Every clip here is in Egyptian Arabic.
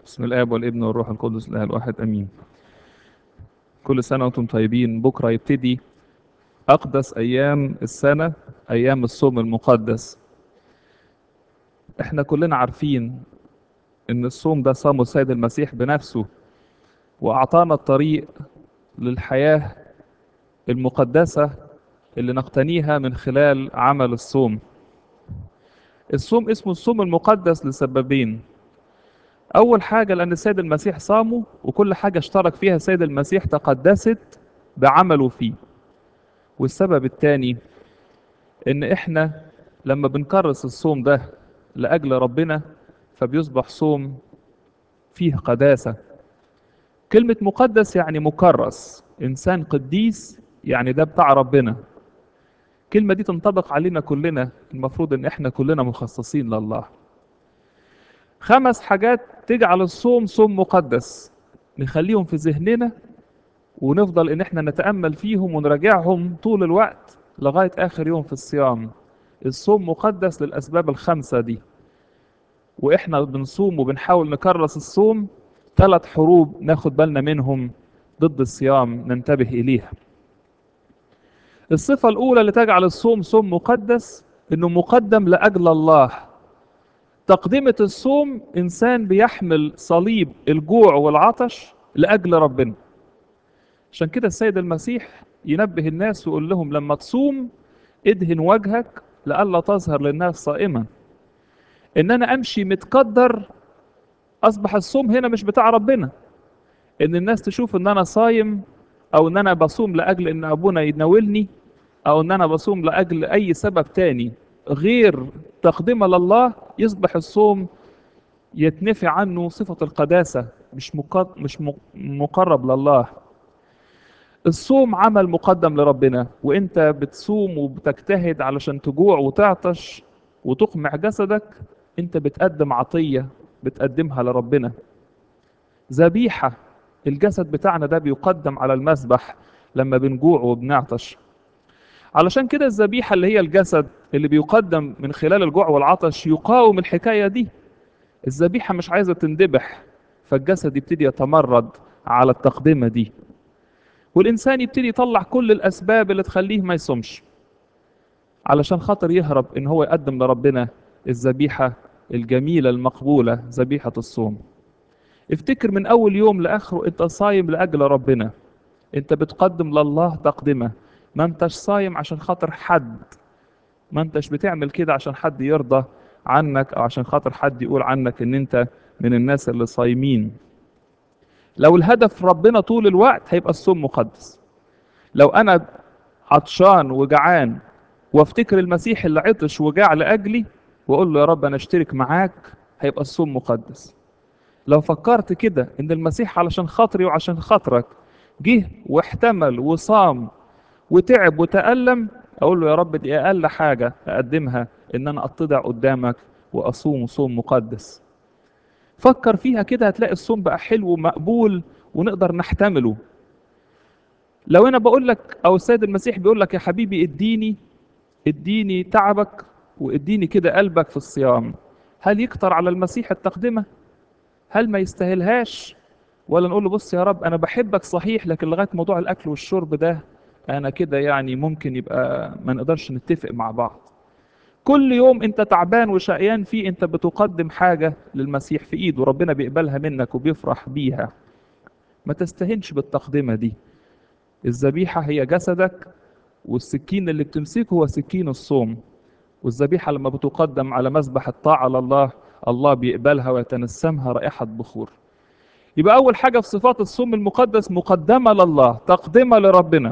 بسم الاب والابن والروح القدس الاله الواحد امين كل سنه وانتم طيبين بكره يبتدي اقدس ايام السنه ايام الصوم المقدس احنا كلنا عارفين ان الصوم ده صامه السيد المسيح بنفسه واعطانا الطريق للحياه المقدسه اللي نقتنيها من خلال عمل الصوم الصوم اسمه الصوم المقدس لسببين أول حاجة لأن السيد المسيح صامه وكل حاجة اشترك فيها السيد المسيح تقدست بعمله فيه والسبب الثاني إن إحنا لما بنكرس الصوم ده لأجل ربنا فبيصبح صوم فيه قداسة كلمة مقدس يعني مكرس إنسان قديس يعني ده بتاع ربنا الكلمة دي تنطبق علينا كلنا المفروض إن إحنا كلنا مخصصين لله خمس حاجات تجعل الصوم صوم مقدس نخليهم في ذهننا ونفضل ان احنا نتامل فيهم ونراجعهم طول الوقت لغايه اخر يوم في الصيام الصوم مقدس للاسباب الخمسه دي واحنا بنصوم وبنحاول نكرس الصوم ثلاث حروب ناخد بالنا منهم ضد الصيام ننتبه اليها الصفه الاولى اللي تجعل الصوم صوم مقدس انه مقدم لاجل الله تقدمة الصوم إنسان بيحمل صليب الجوع والعطش لأجل ربنا عشان كده السيد المسيح ينبه الناس ويقول لهم لما تصوم ادهن وجهك لئلا تظهر للناس صائما ان انا امشي متقدر اصبح الصوم هنا مش بتاع ربنا ان الناس تشوف ان انا صايم او ان انا بصوم لاجل ان ابونا يناولني او ان انا بصوم لاجل اي سبب تاني غير تقدمة لله يصبح الصوم يتنفي عنه صفة القداسة مش مش مقرب لله الصوم عمل مقدم لربنا وانت بتصوم وبتجتهد علشان تجوع وتعطش وتقمع جسدك انت بتقدم عطية بتقدمها لربنا ذبيحة الجسد بتاعنا ده بيقدم على المذبح لما بنجوع وبنعطش علشان كده الذبيحة اللي هي الجسد اللي بيقدم من خلال الجوع والعطش يقاوم الحكاية دي الذبيحة مش عايزة تندبح فالجسد يبتدي يتمرد على التقدمة دي والإنسان يبتدي يطلع كل الأسباب اللي تخليه ما يصومش علشان خاطر يهرب إن هو يقدم لربنا الذبيحة الجميلة المقبولة ذبيحة الصوم افتكر من أول يوم لآخره أنت صايم لأجل ربنا أنت بتقدم لله تقدمة ما انتش صايم عشان خاطر حد ما انتش بتعمل كده عشان حد يرضى عنك او عشان خاطر حد يقول عنك ان انت من الناس اللي صايمين لو الهدف ربنا طول الوقت هيبقى الصوم مقدس لو انا عطشان وجعان وافتكر المسيح اللي عطش وجاع لاجلي واقول له يا رب انا اشترك معاك هيبقى الصوم مقدس لو فكرت كده ان المسيح علشان خاطري وعشان خاطرك جه واحتمل وصام وتعب وتألم أقول له يا رب دي أقل حاجة أقدمها إن أنا أتضع قدامك وأصوم صوم مقدس فكر فيها كده هتلاقي الصوم بقى حلو ومقبول ونقدر نحتمله لو أنا بقول لك أو السيد المسيح بيقول لك يا حبيبي اديني اديني تعبك واديني كده قلبك في الصيام هل يكتر على المسيح التقدمة؟ هل ما يستاهلهاش؟ ولا نقول له بص يا رب أنا بحبك صحيح لكن لغاية موضوع الأكل والشرب ده انا كده يعني ممكن يبقى ما نقدرش نتفق مع بعض كل يوم انت تعبان وشقيان فيه انت بتقدم حاجة للمسيح في ايده ربنا بيقبلها منك وبيفرح بيها ما تستهنش بالتقدمة دي الذبيحة هي جسدك والسكين اللي بتمسكه هو سكين الصوم والذبيحة لما بتقدم على مذبح الطاعة لله الله بيقبلها ويتنسمها رائحة بخور يبقى أول حاجة في صفات الصوم المقدس مقدمة لله تقدمة لربنا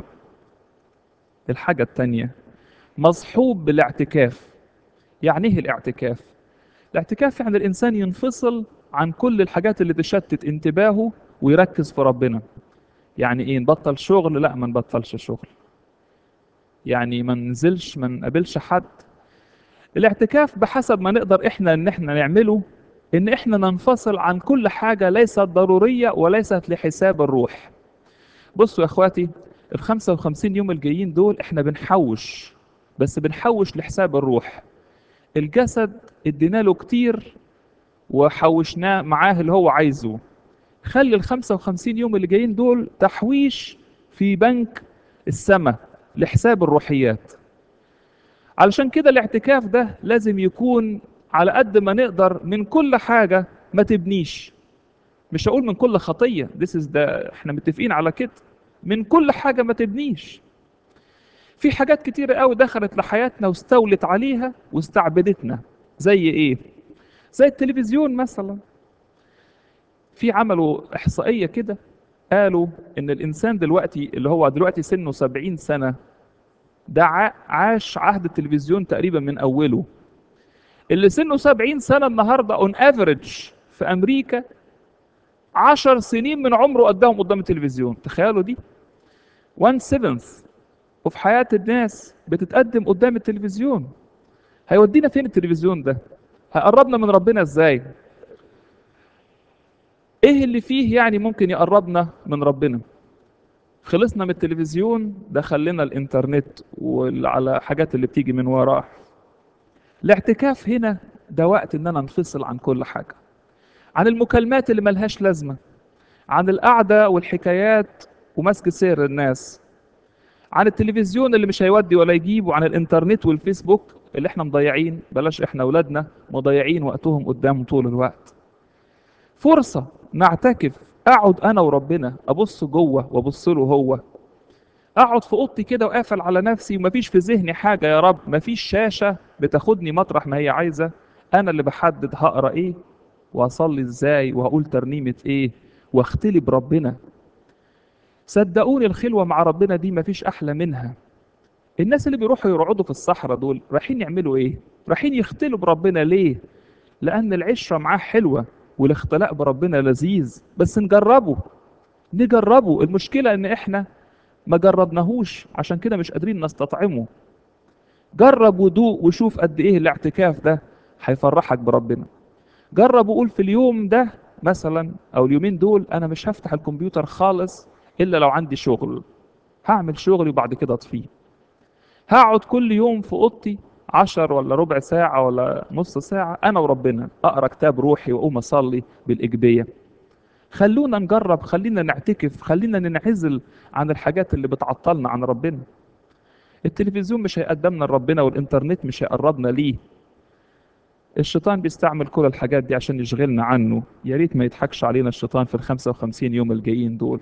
الحاجة التانية مصحوب بالاعتكاف يعني ايه الاعتكاف الاعتكاف يعني الانسان ينفصل عن كل الحاجات اللي تشتت انتباهه ويركز في ربنا يعني ايه نبطل شغل لا ما نبطلش شغل يعني ما ننزلش ما نقابلش حد الاعتكاف بحسب ما نقدر احنا ان احنا نعمله ان احنا ننفصل عن كل حاجة ليست ضرورية وليست لحساب الروح بصوا يا اخواتي ال 55 يوم الجايين دول احنا بنحوش بس بنحوش لحساب الروح الجسد ادينا له كتير وحوشناه معاه اللي هو عايزه خلي ال 55 يوم اللي جايين دول تحويش في بنك السماء لحساب الروحيات علشان كده الاعتكاف ده لازم يكون على قد ما نقدر من كل حاجة ما تبنيش مش هقول من كل خطية this is the احنا متفقين على كده من كل حاجة ما تبنيش في حاجات كتيرة قوي دخلت لحياتنا واستولت عليها واستعبدتنا زي ايه زي التلفزيون مثلا في عملوا احصائية كده قالوا ان الانسان دلوقتي اللي هو دلوقتي سنه 70 سنة ده ع- عاش عهد التلفزيون تقريبا من اوله اللي سنه 70 سنة النهاردة اون افريج في امريكا 10 سنين من عمره قدامهم قدام التلفزيون تخيلوا دي 1 سيفنث وفي حياة الناس بتتقدم قدام التلفزيون هيودينا فين التلفزيون ده هيقربنا من ربنا ازاي ايه اللي فيه يعني ممكن يقربنا من ربنا خلصنا من التلفزيون دخلنا الانترنت وعلى حاجات اللي بتيجي من وراه الاعتكاف هنا ده وقت ان انا انفصل عن كل حاجة عن المكالمات اللي ملهاش لازمة عن القعدة والحكايات ومسك سير الناس عن التلفزيون اللي مش هيودي ولا يجيب وعن الانترنت والفيسبوك اللي احنا مضيعين بلاش احنا اولادنا مضيعين وقتهم قدامه طول الوقت فرصة نعتكف اقعد انا وربنا ابص جوه وابص له هو اقعد في اوضتي كده وقافل على نفسي ومفيش في ذهني حاجة يا رب مفيش شاشة بتاخدني مطرح ما هي عايزة انا اللي بحدد هقرا ايه واصلي ازاي وهقول ترنيمة ايه واختلي بربنا صدقوني الخلوة مع ربنا دي مفيش احلى منها الناس اللي بيروحوا يقعدوا في الصحراء دول رايحين يعملوا ايه رايحين يختلوا بربنا ليه لان العشرة معاه حلوة والاختلاء بربنا لذيذ بس نجربه نجربه المشكلة ان احنا ما جربناهوش عشان كده مش قادرين نستطعمه جرب ودوق وشوف قد ايه الاعتكاف ده هيفرحك بربنا جرب وقول في اليوم ده مثلا او اليومين دول انا مش هفتح الكمبيوتر خالص الا لو عندي شغل هعمل شغلي وبعد كده اطفيه هقعد كل يوم في اوضتي عشر ولا ربع ساعة ولا نص ساعة أنا وربنا أقرأ كتاب روحي وأقوم أصلي بالإجبية خلونا نجرب خلينا نعتكف خلينا ننعزل عن الحاجات اللي بتعطلنا عن ربنا التلفزيون مش هيقدمنا لربنا والإنترنت مش هيقربنا ليه الشيطان بيستعمل كل الحاجات دي عشان يشغلنا عنه يا ريت ما يضحكش علينا الشيطان في ال 55 يوم الجايين دول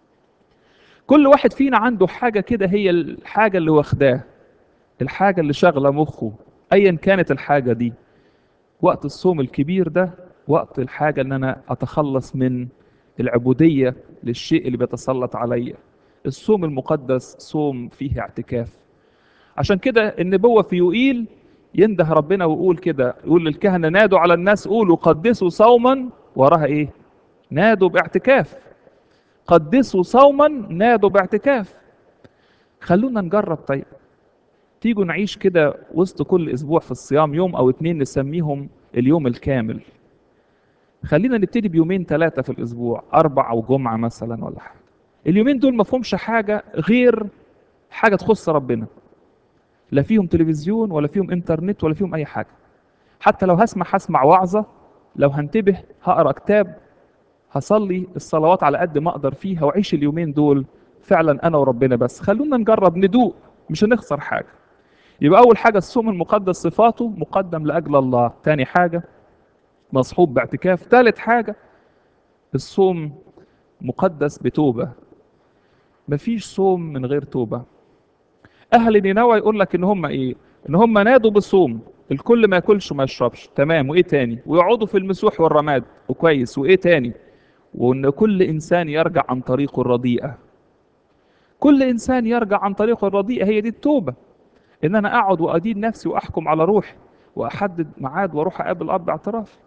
كل واحد فينا عنده حاجة كده هي الحاجة اللي واخداه الحاجة اللي شاغلة مخه أيا كانت الحاجة دي وقت الصوم الكبير ده وقت الحاجة إن أنا أتخلص من العبودية للشيء اللي بيتسلط عليا الصوم المقدس صوم فيه اعتكاف عشان كده النبوة في يوئيل ينده ربنا ويقول كده يقول للكهنة نادوا على الناس قولوا قدسوا صوما وراها ايه نادوا باعتكاف قدسوا صوما نادوا باعتكاف خلونا نجرب طيب تيجوا نعيش كده وسط كل اسبوع في الصيام يوم او اتنين نسميهم اليوم الكامل خلينا نبتدي بيومين ثلاثة في الاسبوع اربع او جمعة مثلا ولا حاجة اليومين دول ما فيهمش حاجة غير حاجة تخص ربنا لا فيهم تلفزيون ولا فيهم انترنت ولا فيهم اي حاجة حتى لو هسمع هسمع وعظة لو هنتبه هقرا كتاب هصلي الصلوات على قد ما اقدر فيها واعيش اليومين دول فعلا انا وربنا بس خلونا نجرب ندوق مش هنخسر حاجة يبقى اول حاجة الصوم المقدس صفاته مقدم لاجل الله تاني حاجة مصحوب باعتكاف تالت حاجة الصوم مقدس بتوبة مفيش صوم من غير توبة اهل نينوى يقول لك ان هم ايه ان هم نادوا بالصوم الكل ما ياكلش وما يشربش تمام وايه تاني ويقعدوا في المسوح والرماد وكويس وايه تاني وان كل انسان يرجع عن طريقه الرديئه كل انسان يرجع عن طريقه الرديئه هي دي التوبه ان انا اقعد وادين نفسي واحكم على روحي واحدد ميعاد واروح اقابل اب اعتراف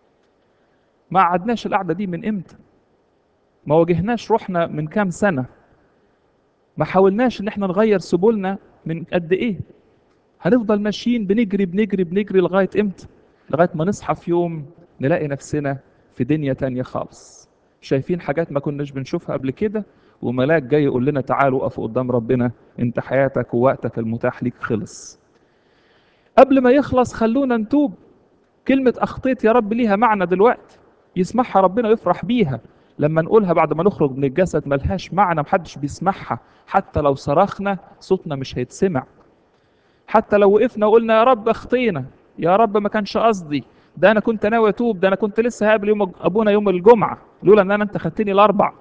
ما قعدناش القعده دي من امتى ما واجهناش روحنا من كام سنه ما حاولناش ان احنا نغير سبلنا من قد ايه هنفضل ماشيين بنجري بنجري بنجري لغايه امتى لغايه ما نصحى في يوم نلاقي نفسنا في دنيا تانية خالص شايفين حاجات ما كناش بنشوفها قبل كده وملاك جاي يقول لنا تعالوا اقفوا قدام ربنا انت حياتك ووقتك المتاح ليك خلص قبل ما يخلص خلونا نتوب كلمة أخطيت يا رب ليها معنى دلوقتي يسمعها ربنا ويفرح بيها لما نقولها بعد ما نخرج من الجسد ملهاش معنى محدش بيسمعها حتى لو صرخنا صوتنا مش هيتسمع حتى لو وقفنا وقلنا يا رب اخطينا يا رب ما كانش قصدي ده انا كنت ناوي اتوب ده انا كنت لسه هقابل يوم ابونا يوم الجمعه لولا ان انا انت خدتني الاربع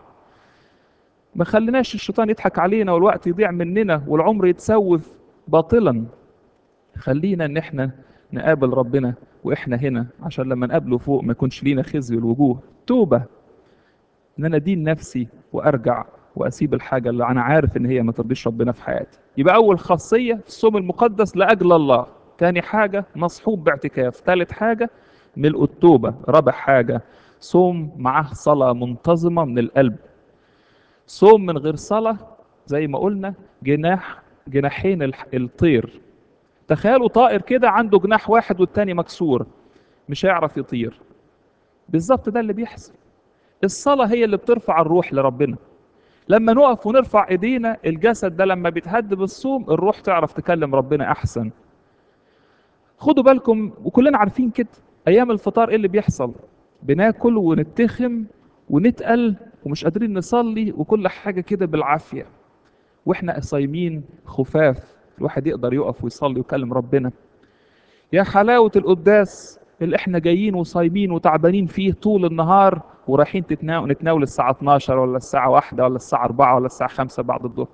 ما خليناش الشيطان يضحك علينا والوقت يضيع مننا والعمر يتسوف باطلا خلينا ان احنا نقابل ربنا واحنا هنا عشان لما نقابله فوق ما يكونش لينا خزي الوجوه توبه ان انا ادين نفسي وارجع واسيب الحاجه اللي انا عارف ان هي ما ترضيش ربنا في حياتي يبقى اول خاصيه في الصوم المقدس لاجل الله تاني حاجه مصحوب باعتكاف ثالث حاجه ملء التوبه رابع حاجه صوم معاه صلاه منتظمه من القلب صوم من غير صلاه زي ما قلنا جناح جناحين الح- الطير تخيلوا طائر كده عنده جناح واحد والتاني مكسور مش هيعرف يطير بالظبط ده اللي بيحصل الصلاة هي اللي بترفع الروح لربنا لما نقف ونرفع ايدينا الجسد ده لما بيتهد بالصوم الروح تعرف تكلم ربنا احسن خدوا بالكم وكلنا عارفين كده ايام الفطار ايه اللي بيحصل بناكل ونتخم ونتقل ومش قادرين نصلي وكل حاجة كده بالعافية واحنا صايمين خفاف الواحد يقدر يقف ويصلي ويكلم ربنا يا حلاوة القداس اللي احنا جايين وصايمين وتعبانين فيه طول النهار ورايحين تتناول نتناول الساعة 12 ولا الساعة 1 ولا الساعة 4 ولا الساعة 5 بعد الظهر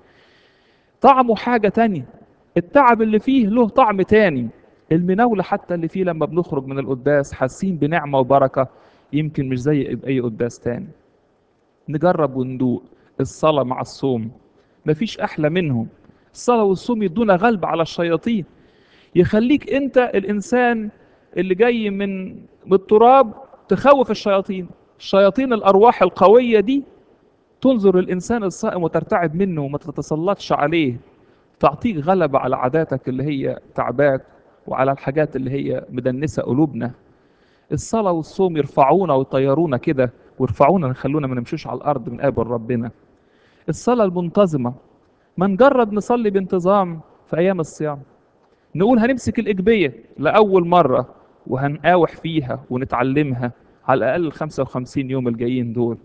طعمه حاجة تانية التعب اللي فيه له طعم تاني المناولة حتى اللي فيه لما بنخرج من القداس حاسين بنعمة وبركة يمكن مش زي أي قداس تاني نجرب وندوق الصلاة مع الصوم مفيش أحلى منهم الصلاة والصوم يدونا غلب على الشياطين يخليك أنت الإنسان اللي جاي من من التراب تخوف الشياطين الشياطين الأرواح القوية دي تنظر الإنسان الصائم وترتعب منه وما تتسلطش عليه تعطيك غلبة على عاداتك اللي هي تعباك وعلى الحاجات اللي هي مدنسة قلوبنا الصلاة والصوم يرفعونا ويطيرونا كده ويرفعونا يخلونا ما نمشيش على الأرض من قابل ربنا الصلاة المنتظمة ما نجرب نصلي بانتظام في أيام الصيام نقول هنمسك الإجبية لأول مرة وهنقاوح فيها ونتعلمها على الأقل ال 55 يوم الجايين دول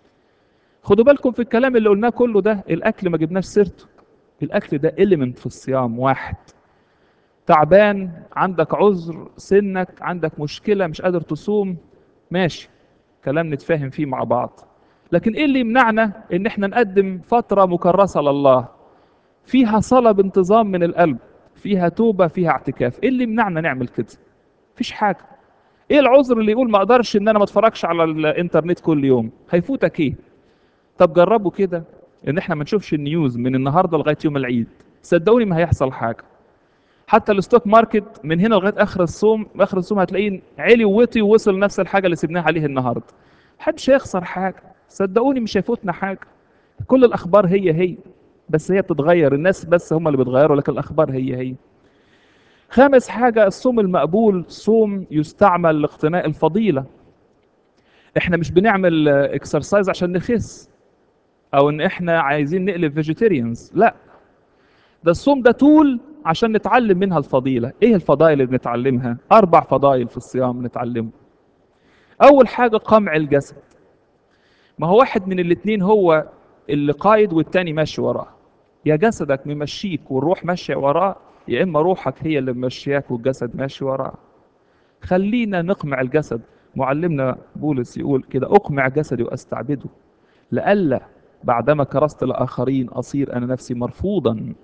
خدوا بالكم في الكلام اللي قلناه كله ده الأكل ما جبناش سيرته الأكل ده إليمنت في الصيام واحد تعبان عندك عذر سنك عندك مشكلة مش قادر تصوم ماشي كلام نتفاهم فيه مع بعض لكن ايه اللي يمنعنا ان احنا نقدم فترة مكرسة لله فيها صلاة بانتظام من القلب فيها توبة فيها اعتكاف ايه اللي يمنعنا نعمل كده مفيش حاجة ايه العذر اللي يقول ما اقدرش ان انا ما اتفرجش على الانترنت كل يوم هيفوتك ايه طب جربوا كده ان احنا ما نشوفش النيوز من النهارده لغايه يوم العيد صدقوني ما هيحصل حاجه حتى الستوك ماركت من هنا لغايه اخر الصوم اخر الصوم هتلاقيه علي ووطي ووصل نفس الحاجه اللي سيبناها عليه النهارده محدش هيخسر حاجه صدقوني مش هيفوتنا حاجه كل الاخبار هي هي بس هي بتتغير الناس بس هم اللي بيتغيروا لكن الاخبار هي هي خامس حاجه الصوم المقبول صوم يستعمل لاقتناء الفضيله احنا مش بنعمل اكسرسايز عشان نخس او ان احنا عايزين نقلب فيجيتيريانز لا ده الصوم ده طول عشان نتعلم منها الفضيله ايه الفضائل اللي بنتعلمها اربع فضائل في الصيام نتعلمه اول حاجه قمع الجسد ما هو واحد من الاتنين هو اللي قايد والتاني ماشي وراه يا جسدك ممشيك والروح ماشيه وراه يا اما روحك هي اللي ممشياك والجسد ماشي وراه خلينا نقمع الجسد معلمنا بولس يقول كده اقمع جسدي واستعبده لئلا بعدما كرست الاخرين اصير انا نفسي مرفوضا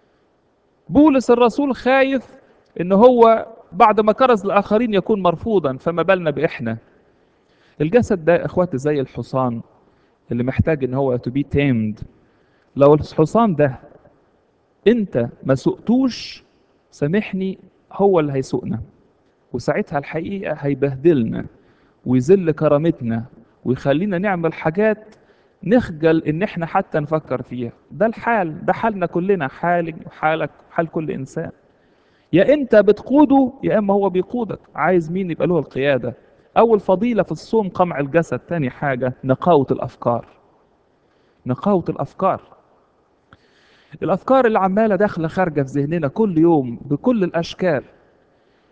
بولس الرسول خايف ان هو بعد ما كرز الاخرين يكون مرفوضا فما بالنا باحنا الجسد ده اخواتي زي الحصان اللي محتاج ان هو to be tamed لو الحصان ده انت ما سقتوش سامحني هو اللي هيسوقنا وساعتها الحقيقه هيبهدلنا ويذل كرامتنا ويخلينا نعمل حاجات نخجل ان احنا حتى نفكر فيها ده الحال ده حالنا كلنا حالي وحالك حال كل انسان يا انت بتقوده يا اما هو بيقودك عايز مين يبقى له القياده اول فضيله في الصوم قمع الجسد تاني حاجه نقاوه الافكار نقاوه الافكار الافكار اللي عماله داخله خارجه في ذهننا كل يوم بكل الاشكال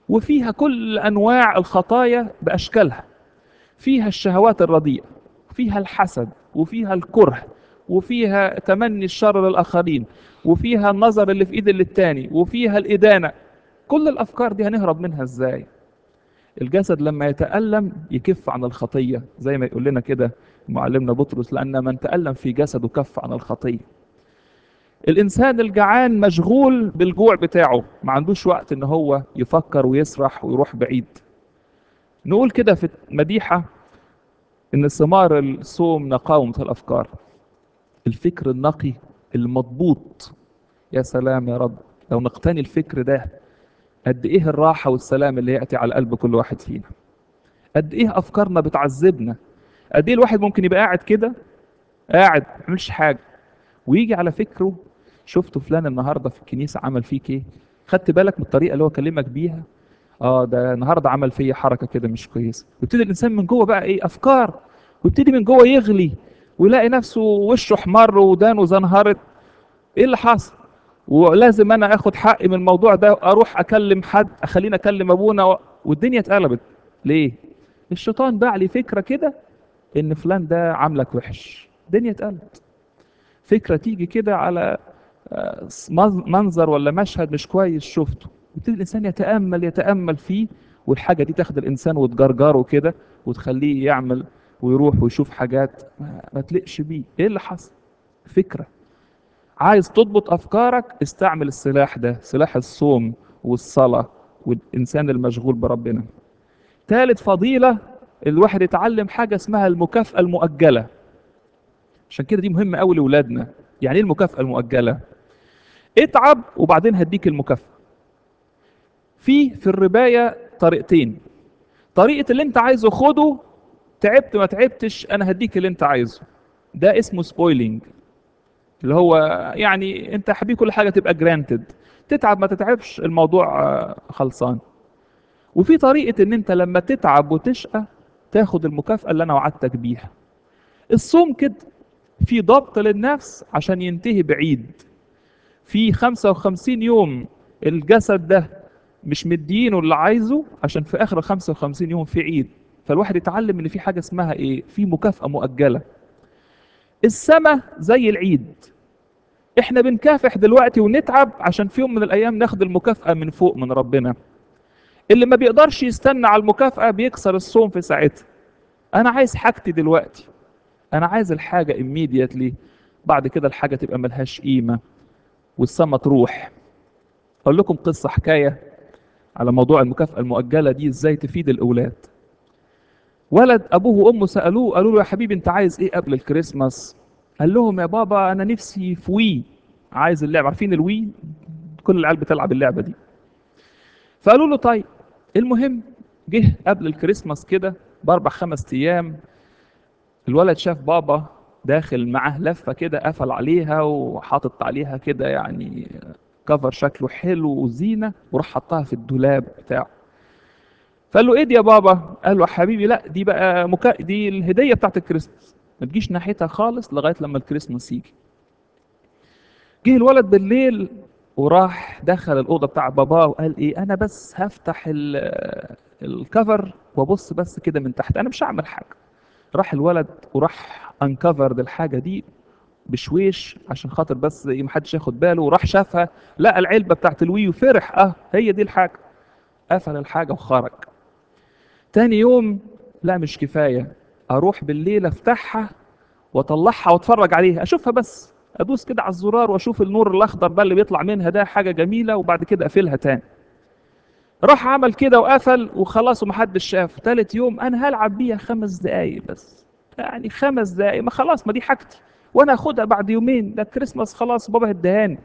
وفيها كل انواع الخطايا باشكالها فيها الشهوات الرديئه فيها الحسد وفيها الكره وفيها تمني الشر للاخرين وفيها النظر اللي في ايد اللي التاني وفيها الادانه كل الافكار دي هنهرب منها ازاي الجسد لما يتألم يكف عن الخطية زي ما يقول لنا كده معلمنا بطرس لأن من تألم في جسده كف عن الخطية الإنسان الجعان مشغول بالجوع بتاعه ما عندوش وقت إن هو يفكر ويسرح ويروح بعيد نقول كده في مديحة إن ثمار الصوم نقاومة الأفكار الفكر النقي المضبوط يا سلام يا رب لو نقتني الفكر ده قد ايه الراحة والسلام اللي يأتي على قلب كل واحد فينا قد ايه افكارنا بتعذبنا قد ايه الواحد ممكن يبقى قاعد كده قاعد ما يعملش حاجة ويجي على فكره شفت فلان النهارده في الكنيسة عمل فيك ايه خدت بالك من الطريقة اللي هو كلمك بيها اه ده النهارده عمل فيا حركة كده مش كويسة ويبتدي الانسان من جوه بقى ايه افكار ويبتدي من جوه يغلي ويلاقي نفسه وشه احمر ودانه زنهرت ايه اللي حصل ولازم انا اخد حقي من الموضوع ده اروح اكلم حد اخليني اكلم ابونا و... والدنيا اتقلبت ليه الشيطان باع لي فكره كده ان فلان ده عاملك وحش الدنيا اتقلبت فكره تيجي كده على آه، منظر ولا مشهد مش كويس شفته يبتدي الانسان يتامل يتامل فيه والحاجه دي تاخد الانسان وتجرجره كده وتخليه يعمل ويروح ويشوف حاجات ما, ما تلقش بيه ايه اللي حصل فكره عايز تضبط افكارك استعمل السلاح ده سلاح الصوم والصلاه والانسان المشغول بربنا ثالث فضيله الواحد يتعلم حاجه اسمها المكافاه المؤجله عشان كده دي مهمه قوي لاولادنا يعني ايه المكافاه المؤجله اتعب وبعدين هديك المكافاه في في الربايه طريقتين طريقه اللي انت عايزه خده تعبت ما تعبتش انا هديك اللي انت عايزه ده اسمه سبويلينج اللي هو يعني انت حبيب كل حاجه تبقى جرانتد تتعب ما تتعبش الموضوع آه، خلصان وفي طريقه ان انت لما تتعب وتشقى تاخد المكافاه اللي انا وعدتك بيها الصوم كده في ضبط للنفس عشان ينتهي بعيد في 55 يوم الجسد ده مش مدينه اللي عايزه عشان في اخر ال 55 يوم في عيد فالواحد يتعلم ان في حاجه اسمها ايه في مكافاه مؤجله السماء زي العيد احنا بنكافح دلوقتي ونتعب عشان في يوم من الايام ناخد المكافأة من فوق من ربنا اللي ما بيقدرش يستنى على المكافأة بيكسر الصوم في ساعتها انا عايز حاجتي دلوقتي انا عايز الحاجة immediately بعد كده الحاجة تبقى ملهاش قيمة والسما تروح اقول لكم قصة حكاية على موضوع المكافأة المؤجلة دي ازاي تفيد الاولاد ولد ابوه وامه سالوه قالوا له يا حبيبي انت عايز ايه قبل الكريسماس قال لهم يا بابا انا نفسي في وي عايز اللعبه عارفين الوي كل العيال بتلعب اللعبه دي فقالوا له طيب المهم جه قبل الكريسماس كده باربع خمس ايام الولد شاف بابا داخل معاه لفه كده قفل عليها وحاطط عليها كده يعني كفر شكله حلو وزينه وراح حطها في الدولاب بتاعه فقال له ايه دي يا بابا قال له يا حبيبي لا دي بقى مكا... دي الهديه بتاعت الكريسماس ما تجيش ناحيتها خالص لغايه لما الكريسماس يجي جه الولد بالليل وراح دخل الاوضه بتاع باباه وقال ايه انا بس هفتح ال- الكفر وابص بس كده من تحت انا مش هعمل حاجه راح الولد وراح انكفر الحاجه دي بشويش عشان خاطر بس إيه محدش ياخد باله وراح شافها لقى العلبه بتاعت الوي وفرح اه هي دي الحاجه قفل الحاجه وخرج تاني يوم لا مش كفايه اروح بالليل افتحها واطلعها واتفرج عليها اشوفها بس ادوس كده على الزرار واشوف النور الاخضر ده اللي بيطلع منها ده حاجه جميله وبعد كده اقفلها تاني راح عمل كده وقفل وخلاص ومحدش شاف تالت يوم انا هلعب بيها خمس دقايق بس يعني خمس دقايق ما خلاص ما دي حاجتي وانا اخدها بعد يومين ده كريسماس خلاص بابا ادهاني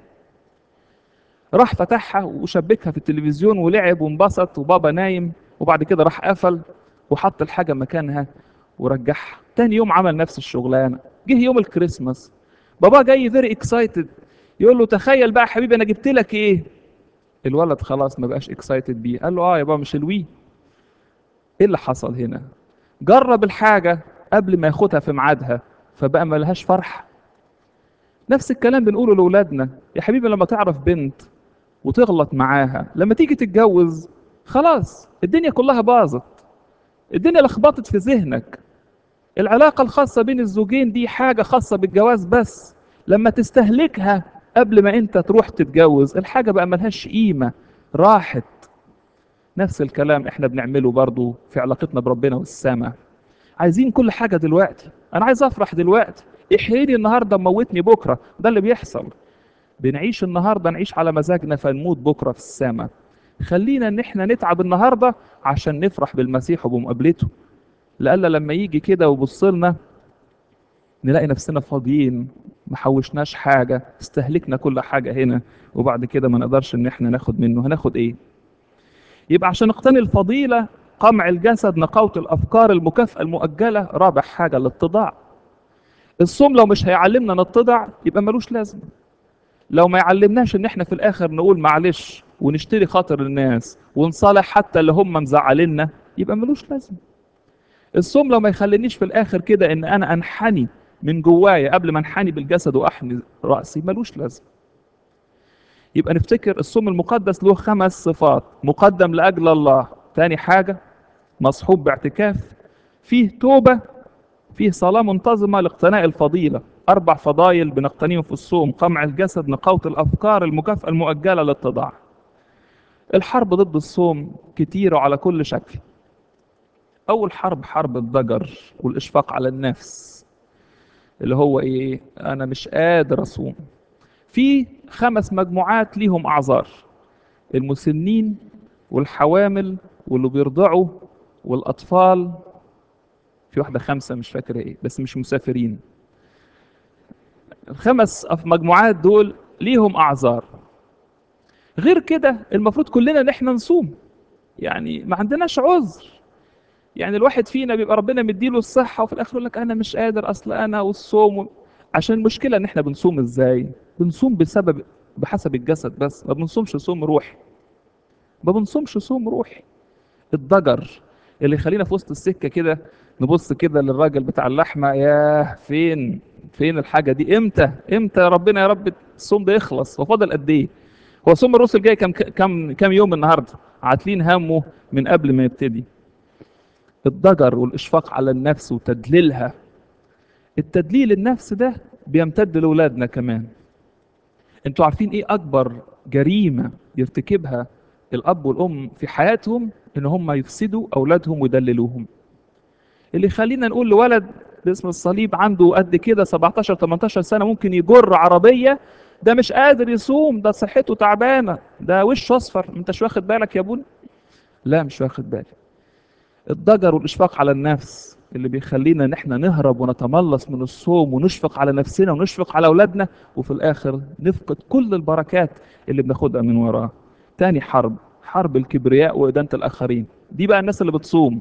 راح فتحها وشبكها في التلفزيون ولعب وانبسط وبابا نايم وبعد كده راح قفل وحط الحاجة مكانها ورجعها تاني يوم عمل نفس الشغلانة جه يوم الكريسماس بابا جاي فيري اكسايتد يقول له تخيل بقى يا حبيبي انا جبت لك ايه الولد خلاص ما بقاش اكسايتد بيه قال له اه يا بابا مش الوي ايه اللي حصل هنا جرب الحاجة قبل ما ياخدها في ميعادها فبقى ما لهاش فرح نفس الكلام بنقوله لاولادنا يا حبيبي لما تعرف بنت وتغلط معاها لما تيجي تتجوز خلاص الدنيا كلها باظت الدنيا لخبطت في ذهنك العلاقة الخاصة بين الزوجين دي حاجة خاصة بالجواز بس لما تستهلكها قبل ما انت تروح تتجوز الحاجة بقى ملهاش قيمة راحت نفس الكلام احنا بنعمله برضو في علاقتنا بربنا والسماء عايزين كل حاجة دلوقتي انا عايز افرح دلوقتي احييني النهاردة موتني بكرة ده اللي بيحصل بنعيش النهاردة نعيش على مزاجنا فنموت بكرة في السماء خلينا ان احنا نتعب النهاردة عشان نفرح بالمسيح وبمقابلته لألا لما يجي كده ويبص لنا نلاقي نفسنا فاضيين ما حوشناش حاجة استهلكنا كل حاجة هنا وبعد كده ما نقدرش ان احنا ناخد منه هناخد ايه يبقى عشان نقتني الفضيلة قمع الجسد نقاوة الأفكار المكافأة المؤجلة رابع حاجة الاتضاع الصوم لو مش هيعلمنا نتضع يبقى ملوش لازمة لو ما يعلمناش ان احنا في الاخر نقول معلش ونشتري خاطر الناس ونصالح حتى اللي هم مزعليننا يبقى ملوش لازمة الصوم لو ما يخلينيش في الاخر كده ان انا انحني من جوايا قبل ما انحني بالجسد واحني راسي ملوش لازمه يبقى نفتكر الصوم المقدس له خمس صفات مقدم لاجل الله تاني حاجه مصحوب باعتكاف فيه توبه فيه صلاه منتظمه لاقتناء الفضيله اربع فضائل بنقتنيهم في الصوم قمع الجسد نقاوه الافكار المكافاه المؤجله للاتضاع الحرب ضد الصوم كتير وعلى كل شكل أول حرب حرب الضجر والإشفاق على النفس اللي هو إيه أنا مش قادر أصوم في خمس مجموعات ليهم أعذار المسنين والحوامل واللي بيرضعوا والأطفال في واحدة خمسة مش فاكر إيه بس مش مسافرين الخمس مجموعات دول ليهم أعذار غير كده المفروض كلنا ان احنا نصوم يعني ما عندناش عذر يعني الواحد فينا بيبقى ربنا مديله الصحة وفي الآخر يقول لك أنا مش قادر أصل أنا والصوم و... عشان المشكلة إن إحنا بنصوم إزاي؟ بنصوم بسبب بحسب الجسد بس ما بنصومش صوم روحي ما بنصومش صوم روحي الضجر اللي يخلينا في وسط السكة كده نبص كده للراجل بتاع اللحمة ياه فين فين الحاجة دي امتى امتى يا ربنا يا رب الصوم ده يخلص وفاضل قد ايه هو صوم الرسل جاي كم كم كم يوم النهارده عاتلين همه من قبل ما يبتدي الضجر والإشفاق على النفس وتدليلها التدليل النفس ده بيمتد لأولادنا كمان انتوا عارفين ايه أكبر جريمة يرتكبها الأب والأم في حياتهم إن هم يفسدوا أولادهم ويدللوهم اللي يخلينا نقول لولد باسم الصليب عنده قد كده 17 18 سنة ممكن يجر عربية ده مش قادر يصوم ده صحته تعبانة ده وش أصفر انتش واخد بالك يا ابونا لا مش واخد بالي الضجر والإشفاق على النفس اللي بيخلينا ان احنا نهرب ونتملص من الصوم ونشفق على نفسنا ونشفق على اولادنا وفي الاخر نفقد كل البركات اللي بناخدها من وراه تاني حرب حرب الكبرياء وإدانة الآخرين دي بقى الناس اللي بتصوم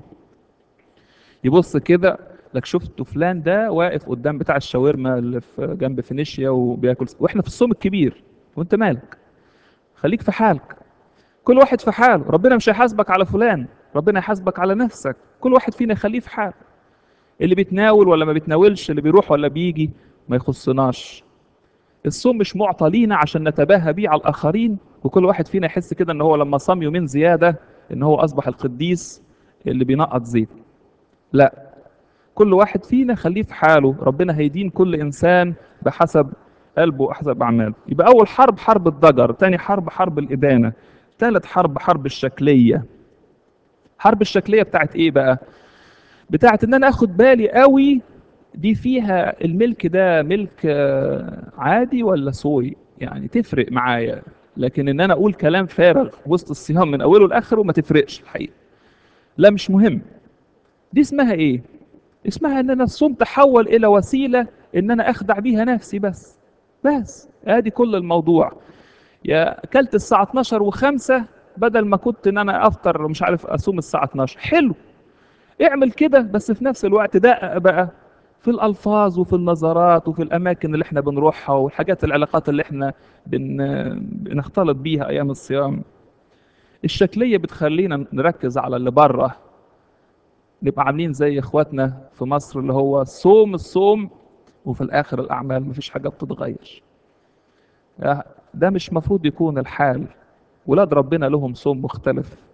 يبص كده لك شفت فلان ده واقف قدام بتاع الشاورما اللي في جنب فينيشيا وبياكل واحنا في الصوم الكبير وانت مالك خليك في حالك كل واحد في حاله ربنا مش هيحاسبك على فلان ربنا يحاسبك على نفسك كل واحد فينا يخليه في حاله اللي بيتناول ولا ما بيتناولش اللي بيروح ولا بيجي ما يخصناش الصوم مش معطى لينا عشان نتباهى بيه على الاخرين وكل واحد فينا يحس كده ان هو لما صام يومين زياده ان هو اصبح القديس اللي بينقط زيت لا كل واحد فينا خليه في حاله ربنا هيدين كل انسان بحسب قلبه وحسب اعماله يبقى اول حرب حرب الضجر تاني حرب حرب الادانه ثالث حرب حرب الشكليه حرب الشكليه بتاعت ايه بقى بتاعت ان انا اخد بالي قوي دي فيها الملك ده ملك عادي ولا سوي يعني تفرق معايا لكن ان انا اقول كلام فارغ وسط الصيام من اوله لاخره ما تفرقش الحقيقه لا مش مهم دي اسمها ايه اسمها ان انا الصوم تحول الى وسيله ان انا اخدع بيها نفسي بس بس ادي كل الموضوع يا اكلت الساعه 12 و5 بدل ما كنت ان انا افطر مش عارف اصوم الساعه 12 حلو اعمل كده بس في نفس الوقت دقق بقى في الالفاظ وفي النظرات وفي الاماكن اللي احنا بنروحها والحاجات العلاقات اللي احنا بن... بنختلط بيها ايام الصيام الشكليه بتخلينا نركز على اللي بره نبقى عاملين زي اخواتنا في مصر اللي هو صوم الصوم وفي الاخر الاعمال مفيش حاجه بتتغير ده مش مفروض يكون الحال ولاد ربنا لهم صوم مختلف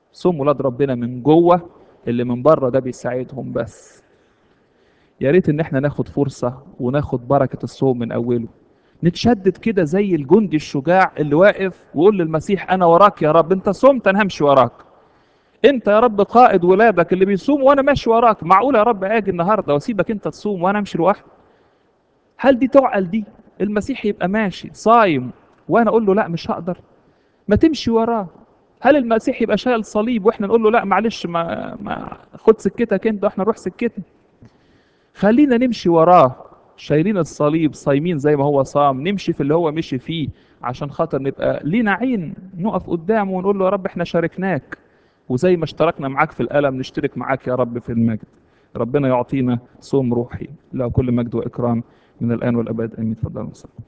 صوم ولاد ربنا من جوه اللي من بره ده بيساعدهم بس يا ريت ان احنا ناخد فرصة وناخد بركة الصوم من اوله نتشدد كده زي الجندي الشجاع اللي واقف ويقول للمسيح انا وراك يا رب انت صمت انا همشي وراك انت يا رب قائد ولادك اللي بيصوم وانا ماشي وراك معقول يا رب اجي النهارده واسيبك انت تصوم وانا امشي لوحدي هل دي تعقل دي المسيح يبقى ماشي صايم وانا اقول له لا مش هقدر ما تمشي وراه هل المسيح يبقى شايل صليب واحنا نقول له لا معلش ما, ما خد سكتك انت واحنا نروح سكتنا خلينا نمشي وراه شايلين الصليب صايمين زي ما هو صام نمشي في اللي هو مشي فيه عشان خاطر نبقى لينا عين نقف قدامه ونقول له يا رب احنا شاركناك وزي ما اشتركنا معاك في الألم نشترك معاك يا رب في المجد ربنا يعطينا صوم روحي له كل مجد وإكرام من الآن والأبد آمين تفضل